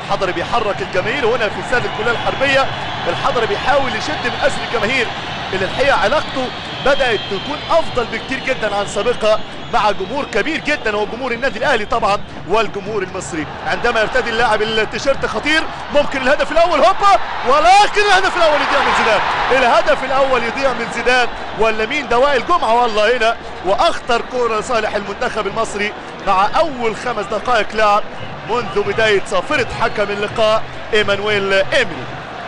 الحضري بيحرك الجماهير هنا في استاد الكليه الحربيه الحضري بيحاول يشد من اسر الجماهير اللي الحقيقه علاقته بدات تكون افضل بكتير جدا عن سابقها مع جمهور كبير جدا هو جمهور النادي الاهلي طبعا والجمهور المصري عندما يرتدي اللاعب التيشيرت خطير ممكن الهدف الاول هوبا ولكن الهدف الاول يضيع من زيدان الهدف الاول يضيع من زيدان ولا مين ده وائل جمعه والله هنا واخطر كوره لصالح المنتخب المصري مع اول خمس دقائق لعب منذ بدايه صافره حكم اللقاء ايمانويل ايميلي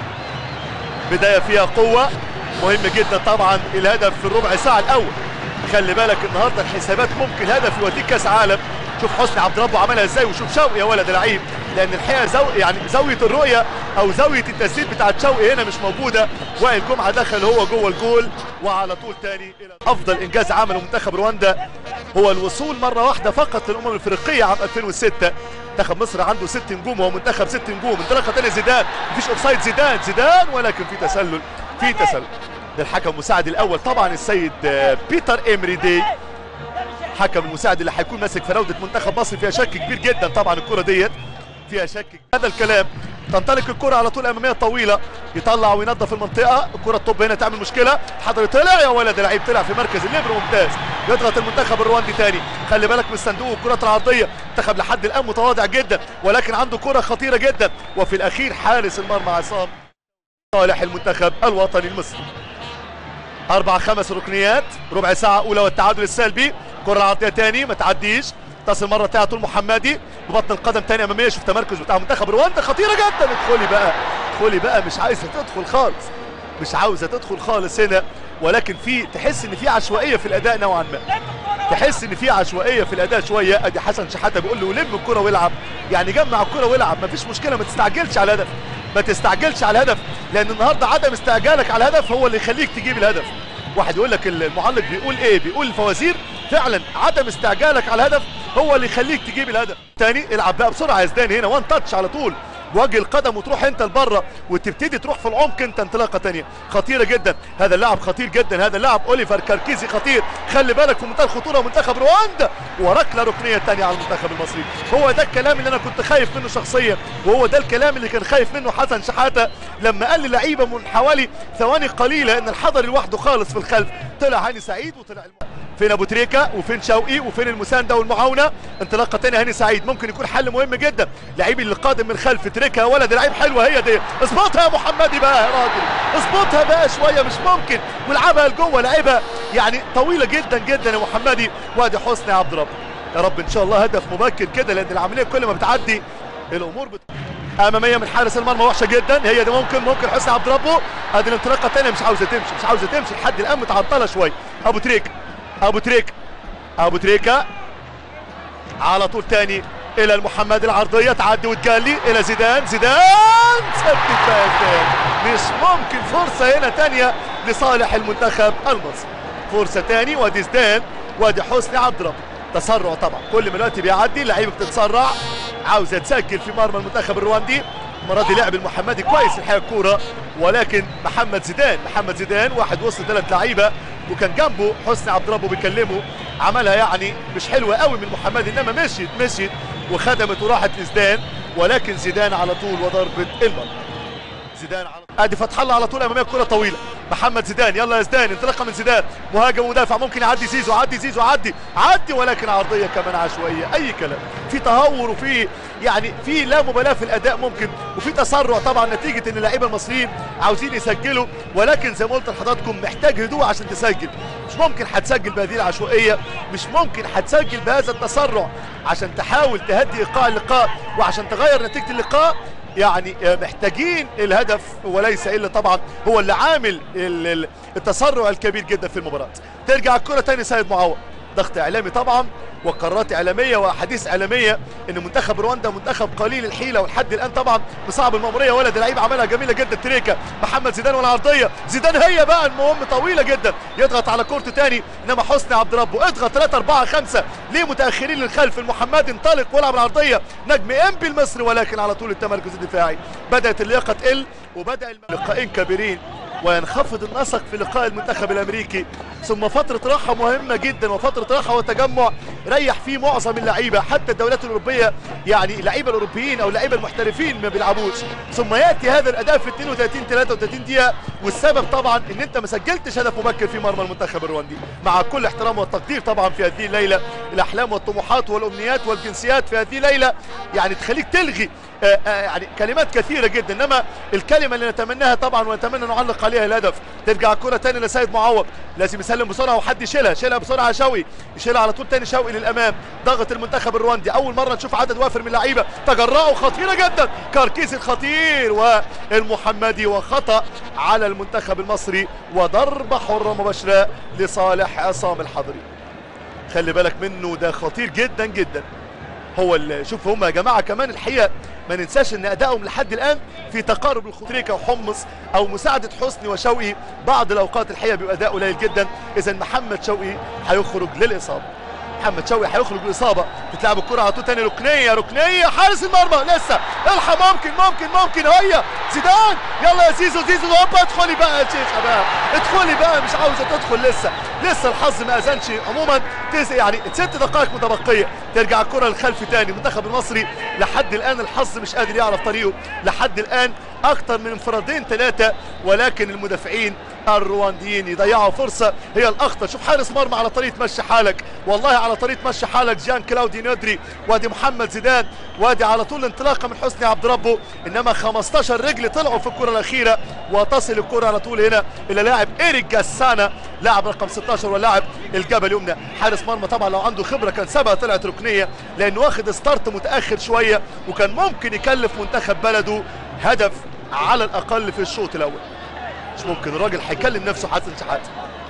بدايه فيها قوه مهم جدا طبعا الهدف في الربع ساعه الاول خلي بالك النهارده الحسابات ممكن هدف يوديك كاس عالم شوف حسني عبد ربه عملها ازاي وشوف شوقي يا ولد لعيب لان الحقيقه زو يعني زاويه الرؤيه او زاويه التسديد بتاعت شوقي هنا مش موجوده وائل جمعه دخل هو جوه الجول وعلى طول تاني الى افضل انجاز عمله منتخب رواندا هو الوصول مره واحده فقط للامم الافريقيه عام 2006 منتخب مصر عنده ست نجوم هو منتخب ست نجوم انطلاقه تانية زيدان مفيش اوفسايد زيدان زيدان ولكن في تسلل في تسلل ده الحكم المساعد الاول طبعا السيد بيتر امري دي حكم المساعد اللي هيكون ماسك فراوده منتخب مصر فيها شك كبير جدا طبعا الكره ديت فيها شك هذا الكلام تنطلق الكره على طول اماميه طويله يطلع وينظف المنطقه الكره الطب هنا تعمل مشكله حضري طلع يا ولد لعيب طلع في مركز الليبر ممتاز يضغط المنتخب الرواندي تاني خلي بالك من الصندوق الكرات العرضيه منتخب لحد الان متواضع جدا ولكن عنده كره خطيره جدا وفي الاخير حارس المرمى عصام صالح المنتخب الوطني المصري اربع خمس ركنيات ربع ساعه اولى والتعادل السلبي كره عرضيه تاني ما تعديش تصل مره تانية طول محمدي ببطن القدم تاني اماميه شوف تمركز بتاع منتخب رواندا خطيره جدا ادخلي بقى ادخلي بقى مش عايزه تدخل خالص مش عاوزه تدخل خالص هنا ولكن في تحس ان في عشوائيه في الاداء نوعا ما تحس ان في عشوائيه في الاداء شويه ادي حسن شحاته بيقول له لم الكره والعب يعني جمع الكره والعب مفيش مشكله ما تستعجلش على الهدف ما تستعجلش على الهدف لان النهارده عدم استعجالك على الهدف هو اللي يخليك تجيب الهدف واحد يقول لك المعلق بيقول ايه بيقول الفوازير فعلا عدم استعجالك على الهدف هو اللي يخليك تجيب الهدف تاني العب بقى بسرعه يا زدان هنا وان تاتش على طول وجه القدم وتروح انت لبره وتبتدي تروح في العمق انت انطلاقه تانية خطيره جدا هذا اللاعب خطير جدا هذا اللاعب اوليفر كاركيزي خطير خلي بالك في منتهى الخطوره منتخب رواندا وركله ركنيه تانية على المنتخب المصري هو ده الكلام اللي انا كنت خايف منه شخصيا وهو ده الكلام اللي كان خايف منه حسن شحاته لما قال للعيبه من حوالي ثواني قليله ان الحضري لوحده خالص في الخلف طلع هاني سعيد وطلع فين ابو تريكه وفين شوقي وفين المسانده والمعاونه انطلاقه تانية هاني سعيد ممكن يكون حل مهم جدا لعيب اللي قادم من خلف تريكه يا ولد لعيب حلوه هي دي اظبطها يا محمدي بقى يا راجل اظبطها بقى شويه مش ممكن والعبها لجوه لعيبه يعني طويله جدا جدا يا محمدي وادي حسني عبد رب يا رب ان شاء الله هدف مبكر كده لان العمليه كل ما بتعدي الامور بت... اماميه من حارس المرمى وحشه جدا هي دي ممكن ممكن حسني عبد ربه ادي الانطلاقه الثانيه مش عاوزه تمشي مش عاوزه تمشي لحد الان متعطله شويه ابو تريكه ابو تريكه ابو تريكه على طول تاني الى المحمد العرضيه تعدي وتجلي الى زيدان زيدان ثبت بقى زيدان مش ممكن فرصه هنا تانية لصالح المنتخب المصري فرصه تاني وادي زيدان وادي حسني عبد رب تسرع طبعا كل ما الوقت بيعدي اللعيبه بتتسرع عاوزه تسجل في مرمى المنتخب الرواندي المره دي لعب المحمدي كويس الحقيقه الكوره ولكن محمد زيدان محمد زيدان واحد وسط ثلاث لعيبه وكان جنبه حسني عبد ربه بيكلمه عملها يعني مش حلوه قوي من محمد انما مشيت مشيت وخدمت وراحت لزيدان ولكن زيدان على طول وضربه المرمى زيدان على ادي فتح الله على طول اماميه كره طويله محمد زيدان يلا يا زيدان انطلاقه من زيدان مهاجم ومدافع ممكن يعدي زيزو عدي زيزو عدي عدي ولكن عرضيه كمان عشوائيه اي كلام في تهور وفي يعني في لا مبالاه في الاداء ممكن وفي تسرع طبعا نتيجه ان اللعيبه المصريين عاوزين يسجلوا ولكن زي ما قلت لحضراتكم محتاج هدوء عشان تسجل مش ممكن هتسجل بهذه العشوائيه مش ممكن هتسجل بهذا التسرع عشان تحاول تهدي ايقاع اللقاء وعشان تغير نتيجه اللقاء يعني محتاجين الهدف وليس الا طبعا هو اللي عامل التسرع الكبير جدا في المباراه ترجع الكره تاني سيد معوض ضغط اعلامي طبعا وقرارات اعلاميه واحاديث اعلاميه ان منتخب رواندا منتخب قليل الحيله ولحد الان طبعا مصعب المأموريه ولد لعيب عملها جميله جدا تريكا محمد زيدان والعرضيه زيدان هي بقى المهم طويله جدا يضغط على كورته تاني انما حسني عبد ربه اضغط 3 4 5 ليه متاخرين للخلف المحمدي انطلق والعب العرضيه نجم انبي المصري ولكن على طول التمركز الدفاعي بدات اللياقه تقل وبدا اللقاءين كبيرين وينخفض النسق في لقاء المنتخب الامريكي ثم فتره راحه مهمه جدا وفتره راحه وتجمع ريح فيه معظم اللعيبه حتى الدولات الاوروبيه يعني اللعيبه الاوروبيين او اللعيبه المحترفين ما بيلعبوش ثم ياتي هذا الاداء في 32 33 دقيقه والسبب طبعا ان انت ما سجلتش هدف مبكر في مرمى المنتخب الرواندي مع كل احترام والتقدير طبعا في هذه الليله الاحلام والطموحات والامنيات والجنسيات في هذه الليله يعني تخليك تلغي آآ آآ يعني كلمات كثيره جدا انما الكلمه اللي نتمناها طبعا ونتمنى نعلق عليها الهدف ترجع الكره تاني لسيد معوض لازم يسلم بسرعه وحد يشيلها يشيلها بسرعه شوقي يشيلها على طول تاني شوقي للامام ضغط المنتخب الرواندي اول مره نشوف عدد وافر من اللعيبه تجرأوا خطيره جدا كاركيس الخطير والمحمدي وخطا على المنتخب المصري وضربه حره مباشره لصالح عصام الحضري خلي بالك منه ده خطير جدا جدا هو اللي شوف هم يا جماعه كمان الحقيقه ما ننساش ان ادائهم لحد الان في تقارب الخطريكه وحمص او مساعده حسني وشوقي بعض الاوقات الحقيقه بيبقى اداء قليل جدا اذا محمد شوقي هيخرج للاصابه محمد شوقي هيخرج بالاصابه تتلعب الكره على طول تاني ركنيه ركنيه حارس المرمى لسه الحق ممكن ممكن ممكن هيا زيدان يلا يا زيزو زيزو هوبا ادخلي بقى يا شيخ بقى ادخلي بقى مش عاوزه تدخل لسه لسه الحظ ما اذنش عموما تز يعني ست دقائق متبقيه ترجع الكره للخلف تاني المنتخب المصري لحد الان الحظ مش قادر يعرف طريقه لحد الان اكتر من انفرادين ثلاثه ولكن المدافعين الروانديين يضيعوا فرصه هي الاخطر شوف حارس مرمى على طريقه مشي حالك والله على طريقه مشي حالك جان كلاودي ندري وادي محمد زيدان وادي على طول انطلاقه من حسني عبد ربه انما 15 رجل طلعوا في الكره الاخيره وتصل الكره على طول هنا الى لاعب ايريك جاسانا لاعب رقم 16 ولاعب الجبل يمنى حارس مرمى طبعا لو عنده خبره كان سابها طلعت ركنيه لانه واخد ستارت متاخر شويه وكان ممكن يكلف منتخب بلده هدف على الاقل في الشوط الاول مش ممكن الراجل هيكلم نفسه حسن شحاته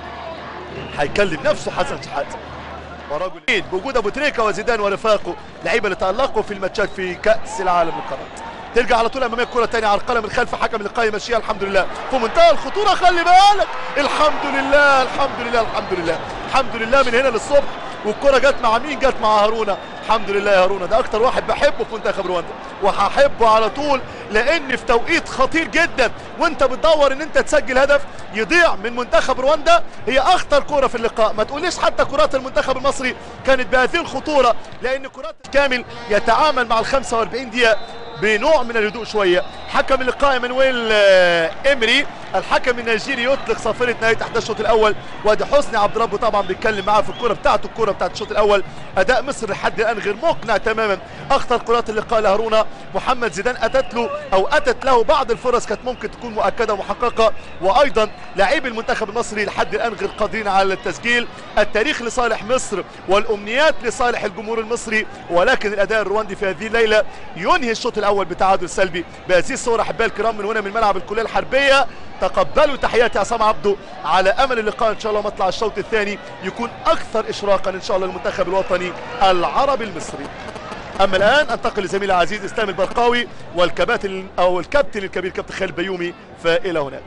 هيكلم نفسه حسن شحاته ورجل بوجود ابو تريكه وزيدان ورفاقه لعيبه اللي تالقوا في الماتشات في كاس العالم للقارات ترجع على طول اماميه الكره الثانيه عرقله من خلف حكم اللقاء يمشيها الحمد لله في منتهى الخطوره خلي بالك الحمد لله الحمد لله الحمد لله الحمد لله من هنا للصبح والكره جت مع مين جت مع هارونا الحمد لله يا هارونا ده اكتر واحد بحبه في منتخب رواندا وهحبه على طول لان في توقيت خطير جدا وانت بتدور ان انت تسجل هدف يضيع من منتخب رواندا هي اخطر كره في اللقاء ما تقوليش حتى كرات المنتخب المصري كانت بهذه الخطوره لان كرات كامل يتعامل مع ال 45 دقيقه بنوع من الهدوء شويه حكم اللقاء ايمانويل امري الحكم النيجيري يطلق صافره نهايه احداث الشوط الاول وادي حسني عبد ربه طبعا بيتكلم معاه في الكره بتاعته الكره بتاعت الشوط الاول اداء مصر لحد الان غير مقنع تماما اخطر كرات اللقاء لهارونا محمد زيدان اتت له او اتت له بعض الفرص كانت ممكن تكون مؤكده ومحققه وايضا لاعبي المنتخب المصري لحد الان غير قادرين على التسجيل التاريخ لصالح مصر والامنيات لصالح الجمهور المصري ولكن الاداء الرواندي في هذه الليله ينهي الشوط الاول بتعادل سلبي بهذه الصوره احبائي الكرام من هنا من ملعب الكليه الحربيه تقبلوا تحياتي عصام عبده على امل اللقاء ان شاء الله مطلع الشوط الثاني يكون اكثر اشراقا ان شاء الله المنتخب الوطني العربي المصري اما الان انتقل لزميلي العزيز اسلام البرقاوي والكباتن او الكابتن الكبير كابتن خالد بيومي فالى هناك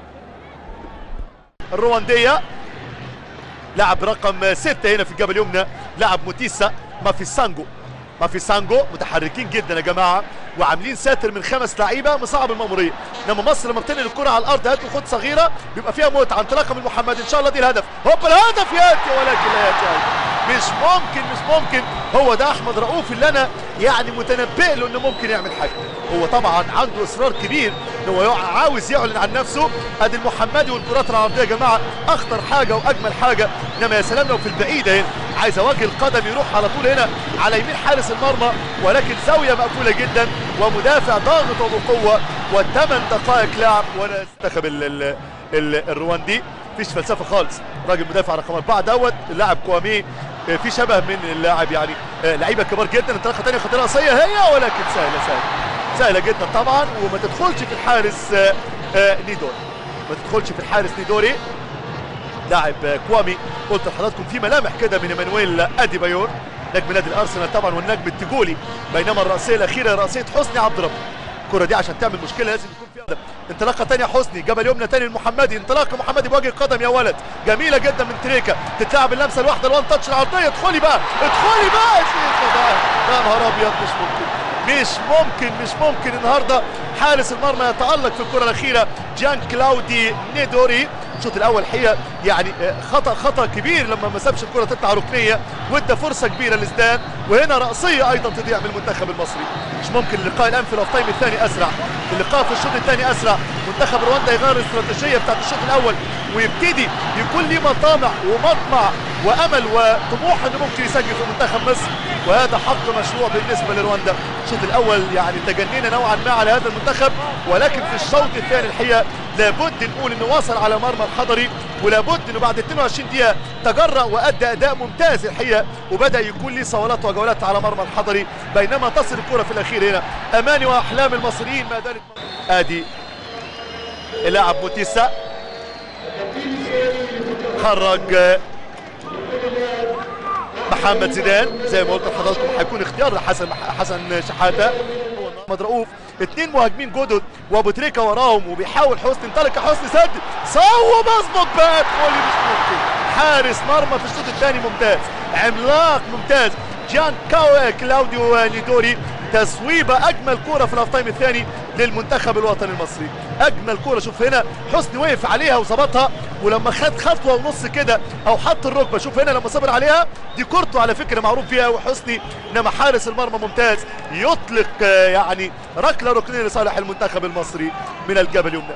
الروانديه لاعب رقم ستة هنا في الجبل اليمنى لاعب موتيسا ما في سانجو ما في سانجو متحركين جدا يا جماعه وعاملين ساتر من خمس لعيبه مصعب الماموريه انما مصر لما بتنقل الكره على الارض هات خد صغيره بيبقى فيها متعه انطلاقه من محمد ان شاء الله دي الهدف هوب الهدف ياتي ولكن لا ياتي مش ممكن مش ممكن هو ده احمد رؤوف اللي انا يعني متنبئ له انه ممكن يعمل حاجه هو طبعا عنده اصرار كبير ان هو عاوز يعلن عن نفسه ادي المحمدي والكرات العرضيه يا جماعه اخطر حاجه واجمل حاجه انما يا سلام لو في البعيده هنا عايز وجه القدم يروح على طول هنا على يمين حارس المرمى ولكن زاويه مقفوله جدا ومدافع ضاغط وبقوه والثمان دقائق لعب وانا منتخب الرواندي مفيش فلسفه خالص راجل مدافع رقم اربعه دوت اللاعب كوامي في شبه من اللاعب يعني لعيبه كبار جدا انطلاقه ثانيه خطيره راسيه هي ولكن سهله سهله سهله جدا طبعا وما تدخلش في الحارس نيدوري ما تدخلش في الحارس نيدوري لاعب كوامي قلت لحضراتكم في ملامح كده من ايمانويل ادي بايور نجم نادي الارسنال طبعا والنجم التجولي بينما الراسيه الاخيره راسيه حسني عبد ربه الكره دي عشان تعمل مشكله لازم يكون فيها هدف انطلاقه ثانيه حسني جبل يمنى ثاني المحمدي انطلاقه محمدي بوجه القدم يا ولد جميله جدا من تريكا تتلعب اللمسه الواحده الوان تاتش العرضيه ادخلي بقى ادخلي بقى يا شيخ بقى يا نهار ابيض مش ممكن مش ممكن مش ممكن النهارده حارس المرمى يتالق في الكره الاخيره جان كلاودي نيدوري الشوط الاول الحقيقه يعني خطا خطا كبير لما ما سابش الكره تطلع ركنيه وادى فرصه كبيره لزدان وهنا راسيه ايضا تضيع من المنتخب المصري مش ممكن اللقاء الان في الاوف تايم الثاني اسرع اللقاء في الشوط الثاني اسرع منتخب رواندا يغير الاستراتيجيه بتاعت الشوط الاول ويبتدي يكون ليه مطامع ومطمع وامل وطموح انه ممكن يسجل في منتخب مصر وهذا حق مشروع بالنسبه لرواندا الشوط الاول يعني تجنينا نوعا ما على هذا المنتخب ولكن في الشوط الثاني الحقيقه لابد نقول انه وصل على مرمى الحضري ولابد انه بعد 22 دقيقه تجرأ وادى اداء ممتاز الحقيقه وبدا يكون ليه صولات وجولات على مرمى الحضري بينما تصل الكره في الاخير هنا اماني واحلام المصريين ما زالت ادي اللاعب موتيسا خرج محمد زيدان زي ما قلت لحضراتكم هيكون اختيار لحسن حسن شحاته محمد رؤوف اثنين مهاجمين جدد وابو تريكه وراهم وبيحاول حسني انطلق حسني سد صوب اظبط باك واللي مش ممكن حارس مرمى في الشوط الثاني ممتاز عملاق ممتاز جان كاو كلاوديو نيدوري تصويبه اجمل كوره في الاوف تايم الثاني للمنتخب الوطني المصري اجمل كوره شوف هنا حسني وقف عليها وظبطها ولما خد خطوه ونص كده او حط الركبه شوف هنا لما صبر عليها دي كورته على فكره معروف فيها وحسني انما حارس المرمى ممتاز يطلق يعني ركله ركنيه لصالح المنتخب المصري من الجبل يمنى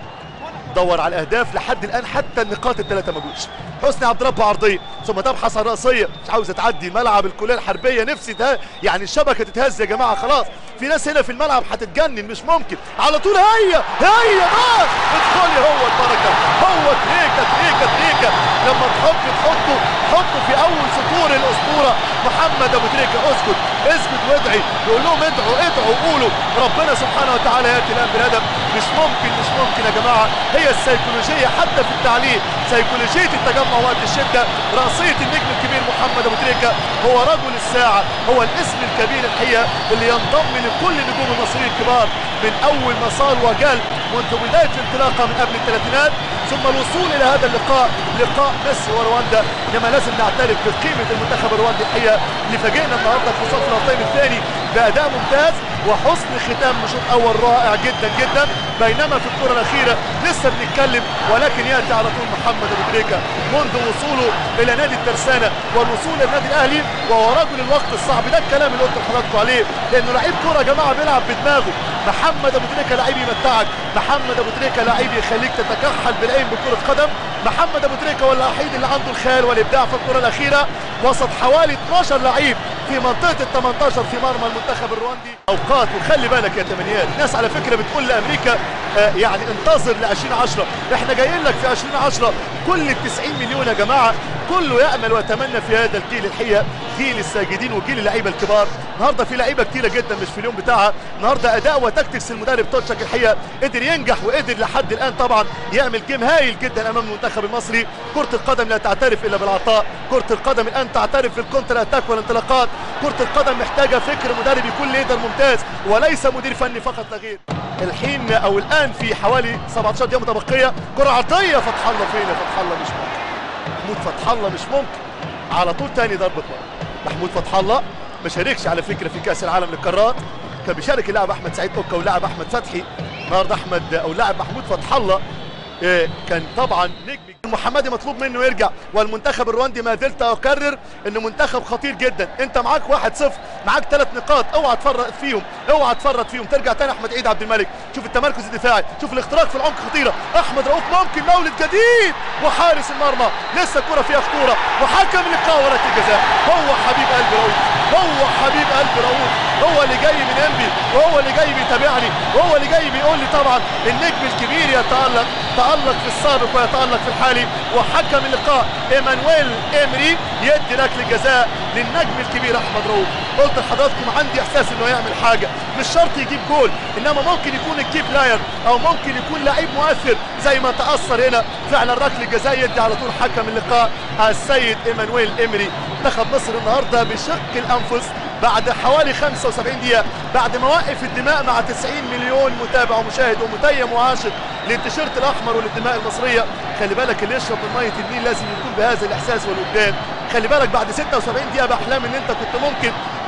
دور على الاهداف لحد الان حتى النقاط الثلاثه ما جوش حسني عبد ربه عرضيه ثم تبحث عن راسيه مش عاوزه تعدي ملعب الكليه الحربيه نفسي ده يعني الشبكه تتهز يا جماعه خلاص في ناس هنا في الملعب هتتجنن مش ممكن على طول هي هي بس ادخلي هو البركه هو تريكا تريكا تريكا لما تحط تحطه حطه في اول سطور الاسطوره محمد ابو تريكه اسكت اسكت وادعي يقول لهم ادعوا ادعوا قولوا ربنا سبحانه وتعالى ياتي الان بالهدف مش ممكن مش ممكن يا جماعه هي السيكولوجيه حتى في التعليق سيكولوجيه التجمع وقت الشده راسيه النجم الكبير محمد ابو تريكه هو رجل الساعه هو الاسم الكبير الحقيقه اللي ينضم لكل نجوم المصريين الكبار من اول ما صار وجال منذ بدايه الانطلاقه من قبل الثلاثينات ثم الوصول الى هذا اللقاء لقاء مصر ورواندا انما لازم نعترف بقيمه المنتخب الرواندي الحقيقه اللي فاجئنا النهارده في صف الاوطان الثاني باداء ممتاز وحسن ختام شوط اول رائع جدا جدا بينما في الكره الاخيره لسه بنتكلم ولكن ياتي على طول محمد ابو تريكه منذ وصوله الى نادي الترسانه والوصول الى النادي الاهلي وهو رجل الوقت الصعب ده الكلام اللي قلت لحضراتكم عليه لانه لعيب كوره يا جماعه بيلعب بدماغه محمد ابو تريكه لعيب يمتعك محمد ابو تريكه لعيب يخليك تتكحل بالعين بكره قدم محمد ابو تريكه هو الوحيد اللي عنده الخيال والابداع في الكره الاخيره وسط حوالي 12 لعيب في منطقه ال 18 في مرمى المنتخب الرواندي اوقات وخلي بالك يا تمنيات الناس على فكره بتقول لامريكا آه يعني انتظر ل 2010 احنا جايين لك في 2010 كل ال 90 مليون يا جماعه كله يامل ويتمنى في هذا الجيل الحقيقه جيل الساجدين وجيل اللعيبه الكبار النهارده في لعيبه كتيره جدا مش في اليوم بتاعها النهارده اداء وتكتكس المدرب توتشك الحقيقه قدر ينجح وقدر لحد الان طبعا يعمل جيم هايل جدا امام المنتخب المصري كره القدم لا تعترف الا بالعطاء كره القدم الان تعترف بالكونتر اتاك والانطلاقات كره القدم محتاجه فكر مدرب يكون ليدر ممتاز وليس مدير فني فقط لا غير الحين او الان في حوالي 17 دقيقه متبقيه كره عرضيه فتح الله فين يا فتح الله مش ممكن محمود فتح الله مش ممكن على طول تاني ضربه مرمى محمود فتح الله ما شاركش على فكره في كاس العالم للقارات كان بيشارك اللاعب احمد سعيد اوكا واللاعب احمد فتحي النهارده احمد او اللاعب محمود فتح الله إيه كان طبعا نجم المحمدي مطلوب منه يرجع والمنتخب الرواندي ما زلت اكرر انه منتخب خطير جدا انت معاك واحد صفر معاك ثلاث نقاط اوعى تفرط فيهم اوعى تفرط فيهم ترجع تاني احمد عيد عبد الملك شوف التمركز الدفاعي شوف الاختراق في العمق خطيره احمد رؤوف ممكن مولد جديد وحارس المرمى لسه الكره فيها خطوره وحكم اللقاء وركله الجزاء هو حبيب قلب رؤوف هو حبيب قلب رؤوف هو اللي جاي من انبي وهو اللي جاي بيتابعني وهو اللي جاي بيقول لي طبعا النجم الكبير يتالق تالق في السابق ويتالق في الحالي وحكم اللقاء ايمانويل امري يدي ركله جزاء للنجم الكبير احمد رؤوف قلت لحضراتكم عندي احساس انه يعمل حاجه مش شرط يجيب جول انما ممكن يكون الكي بلاير او ممكن يكون لعيب مؤثر زي ما تاثر هنا فعلا ركله جزاء يدي على طول حكم اللقاء السيد ايمانويل امري منتخب مصر النهارده بشق الانفس بعد حوالي 75 دقيقة بعد ما وقف الدماء مع 90 مليون متابع ومشاهد ومتيم وعاشق للتيشيرت الأحمر وللدماء المصرية خلي بالك اللي يشرب من مية النيل لازم يكون بهذا الإحساس والوجدان خلي بالك بعد 76 دقيقة بأحلام إن أنت كنت ممكن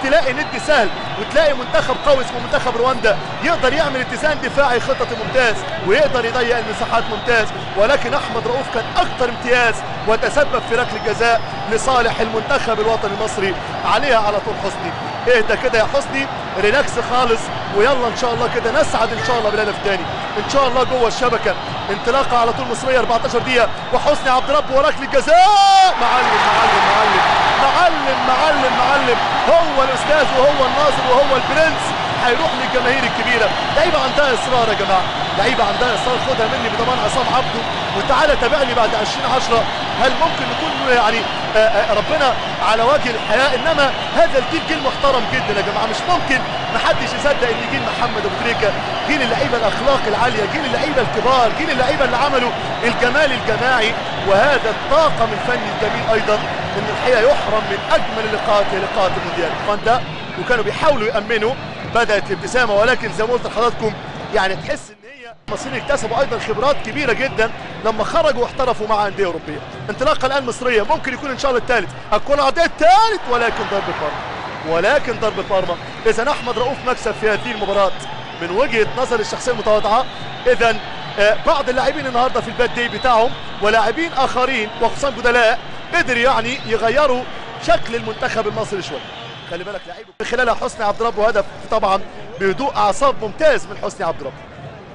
تلاقي ند سهل وتلاقي منتخب قوي اسمه منتخب رواندا يقدر يعمل اتزان دفاعي خططي ممتاز ويقدر يضيق المساحات ممتاز ولكن احمد رؤوف كان اكثر امتياز وتسبب في ركله جزاء لصالح المنتخب الوطني المصري عليها على طول حسني اهدى كده يا حسني ريلاكس خالص ويلا ان شاء الله كده نسعد ان شاء الله بالهدف الثاني ان شاء الله جوه الشبكه انطلاقه على طول مصريه 14 دقيقه وحسني عبد رب وركله جزاء معلم معلم معلم معلم معلم معلم هو الاستاذ وهو الناظر وهو البرنس هيروح للجماهير الكبيره لعيبه عندها اصرار يا جماعه لعيبه عندها اصرار خدها مني بضمان عصام عبده وتعالى تابعني بعد 20 10 هل ممكن نكون يعني آآ آآ ربنا على وجه الحياه انما هذا الجيل جيل محترم جدا يا جماعه مش ممكن محدش يصدق ان جيل محمد ابو تريكه جيل اللعيبه الاخلاق العاليه جيل اللعيبه الكبار جيل اللعيبه اللي عملوا الجمال الجماعي وهذا الطاقم الفني الجميل ايضا ان الحقيقه يحرم من اجمل اللقاءات هي لقاءات المونديال فاندا وكانوا بيحاولوا يامنوا بدات الابتسامه ولكن زي ما قلت لحضراتكم يعني تحس ان هي المصريين اكتسبوا ايضا خبرات كبيره جدا لما خرجوا واحترفوا مع انديه اوروبيه انطلاقه الان مصريه ممكن يكون ان شاء الله الثالث هتكون العرضيه الثالث ولكن ضرب بارما ولكن ضرب بارما اذا احمد رؤوف مكسب في هذه المباراه من وجهه نظر الشخصيه المتواضعه اذا آه بعض اللاعبين النهارده في الباد دي بتاعهم ولاعبين اخرين وخصوصا بدلاء قدر يعني يغيروا شكل المنتخب المصري شويه خلي بالك لعيبه من خلالها حسني عبد رب وهدف طبعا بهدوء اعصاب ممتاز من حسني عبد رب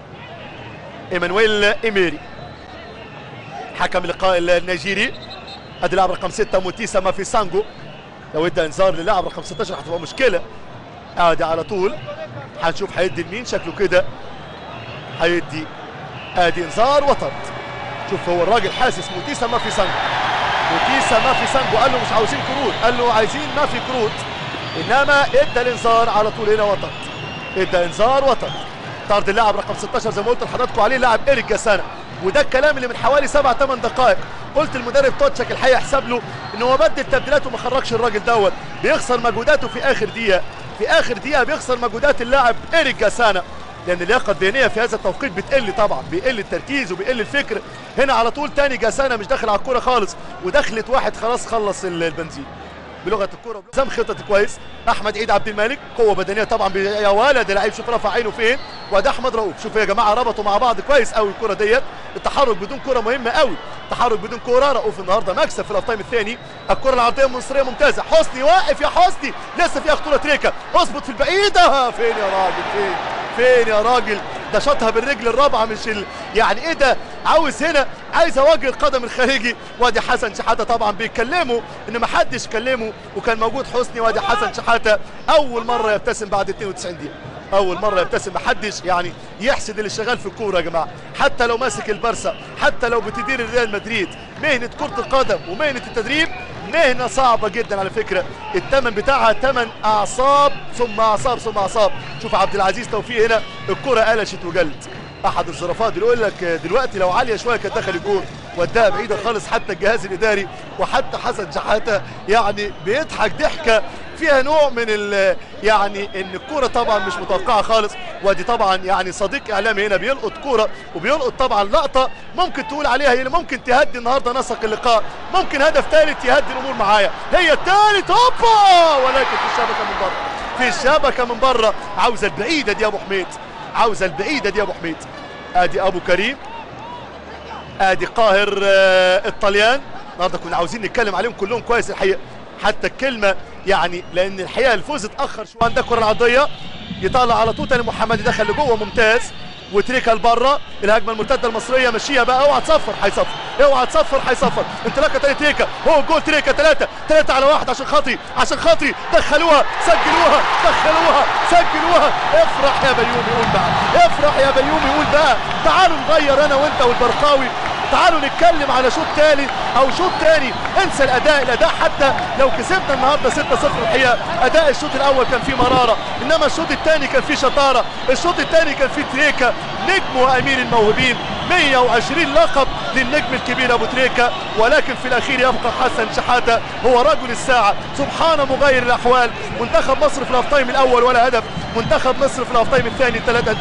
ايمانويل ايميري حكم اللقاء النيجيري ادي لاعب رقم 6 موتيسا ما في سانجو لو ادى انذار للاعب رقم 16 هتبقى مشكله ادي على طول هنشوف هيدي لمين شكله كده هيدي ادي انذار وطرد شوف هو الراجل حاسس موتيسا ما في سانجو موتيسا ما في سانجو قال له مش عاوزين كروت قال له عايزين ما في كروت انما ادى الانذار على طول هنا وطرد ادى انذار وطرد طرد اللاعب رقم 16 زي ما قلت لحضراتكم عليه لاعب ايريك جاسانا وده الكلام اللي من حوالي 7 8 دقائق قلت المدرب توتشك الحقيقه حسب له ان هو بدل تبديلات وما خرجش الراجل دوت بيخسر مجهوداته في اخر دقيقه في اخر دقيقه بيخسر مجهودات اللاعب ايريك جاسانا لان اللياقه الذهنيه في هذا التوقيت بتقل طبعا بيقل التركيز وبيقل الفكر هنا على طول تاني جاسانا مش داخل على الكوره خالص ودخلت واحد خلاص خلص البنزين بلغه الكوره نظام خططي كويس احمد عيد عبد الملك قوه بدنيه طبعا بي... يا ولد لعيب شوف رفع عينه فين وده احمد رؤوف شوف يا جماعه ربطوا مع بعض كويس قوي الكوره ديت التحرك بدون كوره مهمه قوي تحرك بدون كوره رؤوف النهارده مكسب في الافطايم الثاني الكره العرضيه المصريه ممتازه حسني واقف يا حسني لسه فيها خطوره تريكا اظبط في البعيده فين يا راجل فين فين يا راجل ده شاطها بالرجل الرابعه مش ال... يعني ايه ده عاوز هنا عايز اواجه القدم الخارجي وادي حسن شحاته طبعا بيتكلموا ان ما حدش كلمه وكان موجود حسني وادي حسن شحاته اول مره يبتسم بعد 92 دقيقه اول مره يبتسم محدش يعني يحسد اللي شغال في الكوره يا جماعه حتى لو ماسك البرسا حتى لو بتدير ريال مدريد مهنه كره القدم ومهنه التدريب مهنه صعبه جدا على فكره الثمن بتاعها ثمن اعصاب ثم اعصاب ثم اعصاب شوف عبد العزيز توفيق هنا الكره قلشت وجلت احد الظرفات اللي يقول لك دلوقتي لو عاليه شويه كانت دخل الجول وداها بعيده خالص حتى الجهاز الاداري وحتى حسن شحاته يعني بيضحك ضحكه فيها نوع من ال يعني ان الكوره طبعا مش متوقعه خالص ودي طبعا يعني صديق اعلامي هنا بيلقط كوره وبيلقط طبعا لقطه ممكن تقول عليها هي ممكن تهدي النهارده نسق اللقاء ممكن هدف ثالث يهدي الامور معايا هي الثالث هوبا ولكن في الشبكه من بره في الشبكه من بره عاوزه البعيده دي يا ابو حميد عاوزه البعيده دي يا ابو حميد ادي ابو كريم ادي قاهر آه الطليان النهارده كنا عاوزين نتكلم عليهم كلهم كويس الحقيقه حتى الكلمه يعني لان الحقيقه الفوز اتاخر شويه عندك الكره العرضيه يطلع على طول تاني محمد دخل لجوه ممتاز وتريكا لبره الهجمه المرتده المصريه مشيها بقى اوعى تصفر هيصفر اوعى تصفر هيصفر انطلاقه تاني تريكا هو جول تريكا ثلاثه ثلاثه على واحد عشان خاطري عشان خاطري دخلوها سجلوها دخلوها سجلوها افرح يا بيومي قول بقى افرح يا بيومي قول بقى تعالوا نغير انا وانت والبرقاوي تعالوا نتكلم على شوط ثالث او شوط ثاني انسى الاداء الاداء حتى لو كسبنا النهارده 6-0 الحقيقه اداء الشوط الاول كان فيه مراره انما الشوط الثاني كان فيه شطاره الشوط الثاني كان فيه تريكا نجم وامير الموهوبين 120 لقب للنجم الكبير ابو تريكا ولكن في الاخير يبقى حسن شحاته هو رجل الساعه سبحان مغير الاحوال منتخب مصر في الافطايم الاول ولا هدف منتخب مصر في الافطايم الثاني ثلاث اهداف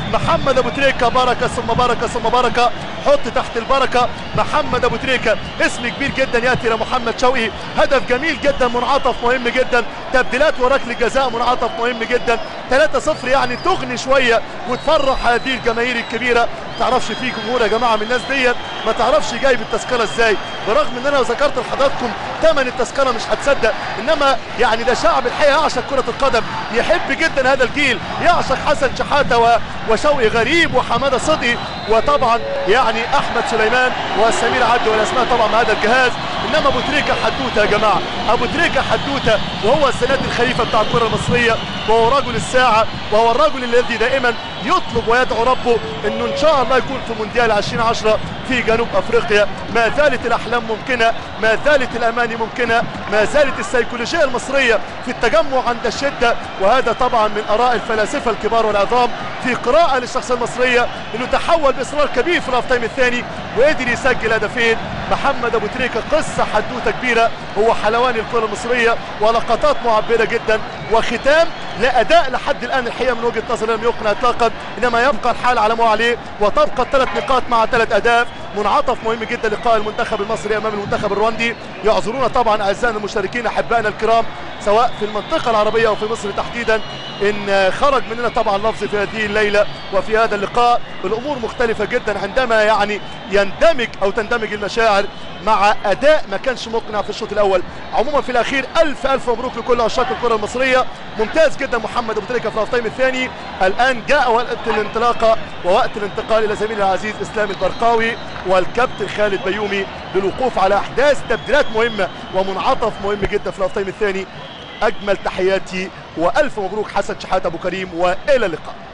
محمد ابو تريكه بركه ثم بركه ثم بركه حط تحت البركه محمد ابو تريكه اسم كبير جدا ياتي لمحمد شوقي هدف جميل جدا منعطف مهم جدا تبديلات وركله جزاء منعطف مهم جدا 3-0 يعني تغني شويه وتفرح هذه الجماهير الكبيره ما تعرفش في جمهور يا جماعه من الناس ديت ما تعرفش جايب التذكره ازاي برغم ان انا ذكرت لحضراتكم ثمن التذكره مش هتصدق انما يعني ده شعب الحقيقه يعشق كره القدم يحب جدا هذا الجيل يعشق حسن شحاته و... وشوقي غريب وحماده صدقي وطبعا يعني احمد سليمان وسمير عبد والاسماء طبعا مع هذا الجهاز انما ابو تريكه حدوته يا جماعه ابو تريكه حدوته وهو السناد الخليفه بتاع الكره المصريه وهو رجل الساعه وهو الرجل الذي دائما يطلب ويدعو ربه انه ان شاء الله يكون في مونديال 2010 في جنوب افريقيا ما زالت الاحلام ممكنه ما زالت الاماني ممكنه ما زالت السيكولوجيه المصريه في التجمع عند الشده وهذا طبعا من اراء الفلاسفه الكبار والعظام في قراءه للشخصيه المصريه انه تحول باصرار كبير في الهاف تايم الثاني وقدر يسجل هدفين محمد ابو تريكه قصه حدوته كبيره هو حلوان الكره المصريه ولقطات معبره جدا وختام لاداء لحد الان الحقيقه من وجهه نظري لم يقنع اطلاقا انما يبقى الحال على ما هو عليه وتبقى الثلاث نقاط مع ثلاث اهداف منعطف مهم جدا لقاء المنتخب المصري امام المنتخب الرواندي يعذرونا طبعا اعزائنا المشتركين احبائنا الكرام سواء في المنطقه العربيه او في مصر تحديدا ان خرج مننا طبعا لفظ في هذه الليله وفي هذا اللقاء الامور مختلفه جدا عندما يعني يندمج او تندمج المشاعر مع اداء ما كانش مقنع في الشوط الاول عموما في الاخير الف الف مبروك لكل عشاق الكره المصريه ممتاز جدا محمد ابو تريكه في الهاف تايم الثاني الان جاء وقت الانطلاقه ووقت الانتقال الى زميلي العزيز اسلام البرقاوي والكابتن خالد بيومي للوقوف على احداث تبديلات مهمه ومنعطف مهم جدا في الهاف تايم الثاني اجمل تحياتي والف مبروك حسن شحاته ابو كريم والى اللقاء